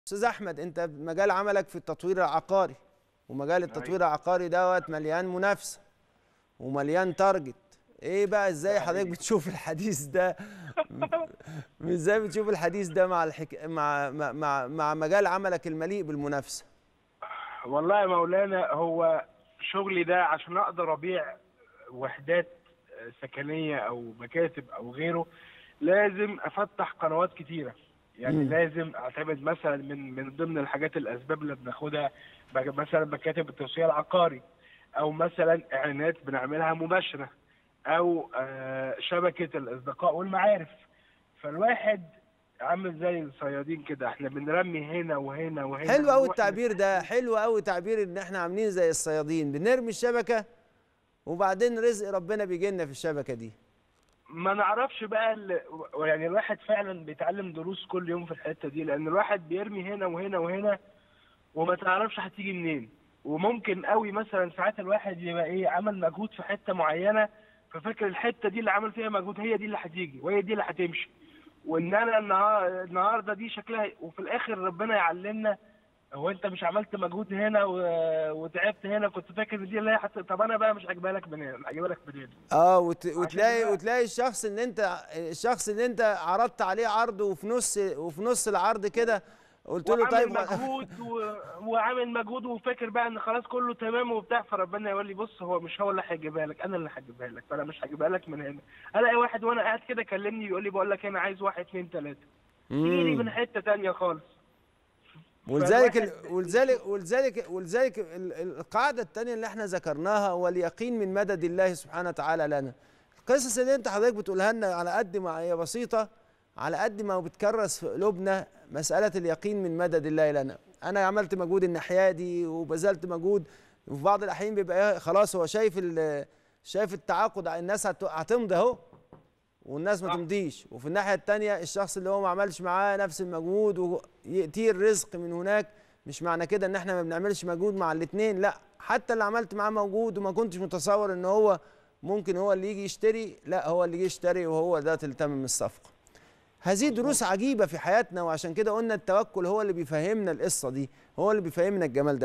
استاذ احمد انت مجال عملك في التطوير العقاري ومجال التطوير العقاري دوت مليان منافسه ومليان تارجت ايه بقى ازاي حضرتك بتشوف الحديث ده ازاي بتشوف الحديث ده مع الحك... مع مع مع, مع مجال عملك المليء بالمنافسه والله يا مولانا هو شغلي ده عشان اقدر ابيع وحدات سكنيه او مكاتب او غيره لازم افتح قنوات كتيره يعني مم. لازم اعتمد مثلا من من ضمن الحاجات الاسباب اللي بناخدها بج- مثلا مكاتب التوسيع العقاري او مثلا اعلانات بنعملها مباشره او آه، شبكه الاصدقاء والمعارف فالواحد عامل زي الصيادين كده احنا بنرمي هنا وهنا وهنا حلو قوي ونروح التعبير ده حلو قوي تعبير ان احنا عاملين زي الصيادين بنرمي الشبكه وبعدين رزق ربنا بيجي لنا في الشبكه دي ما نعرفش بقى ال... يعني الواحد فعلا بيتعلم دروس كل يوم في الحته دي لان الواحد بيرمي هنا وهنا وهنا وما تعرفش هتيجي منين وممكن قوي مثلا ساعات الواحد يبقى ايه عمل مجهود في حته معينه ففاكر الحته دي اللي عمل فيها مجهود هي دي اللي هتيجي وهي دي اللي هتمشي وان انا النهار- النهارده دي شكلها وفي الاخر ربنا يعلمنا هو انت مش عملت مجهود هنا و... وتعبت هنا كنت فاكر إن دي اللي هي حت... طب انا بقى مش هجيبها لك منين هجيبها لك منين اه وت... وتلاقي كده- وتلاقي الشخص اللي انت الشخص اللي انت عرضت عليه عرض وفي نص وفي نص العرض كده قلت له وعامل طيب مجهود و... وعامل مجهود وفاكر بقى ان خلاص كله تمام وبتاع فربنا يقول لي بص هو مش هو اللي هيجيبها لك انا اللي هجيبها لك فانا مش هجيبها لك من هنا الاقي واحد وانا قاعد كده كلمني يقول لي بقول لك انا عايز واحد اتنين تلاته يجي لي مم. من حته تانيه خالص ولذلك ال... فالواحد- ولذلك ولذلك ولذلك ال- ال- القاعده الثانيه اللي احنا ذكرناها هو اليقين من مدد الله سبحانه وتعالى لنا القصص اللي انت حضرتك بتقولها لنا على قد ما هي بسيطه على قد ما بتكرس في قلوبنا مساله اليقين من مدد الله لنا انا عملت مجهود الناحيه دي وبذلت مجهود وفي بعض الاحيان بيبقى إيه، خلاص هو شايف ال- شايف التعاقد الناس هت- هتمضي اهو والناس ما صح. تمضيش وفي الناحيه الثانيه الشخص اللي هو ما عملش معاه نفس المجهود وياتيه الرزق من هناك مش معنى كده ان احنا ما بنعملش مجهود مع الاثنين لا حتى اللي عملت معاه مجهود وما كنتش متصور ان هو ممكن هو اللي يجي يشتري لا هو اللي يجي يشتري وهو ده تلتمم الصفقه هذه دروس عجيبه في حياتنا وعشان كده قلنا التوكل هو اللي بيفهمنا القصه دي هو اللي بيفهمنا الجمال ده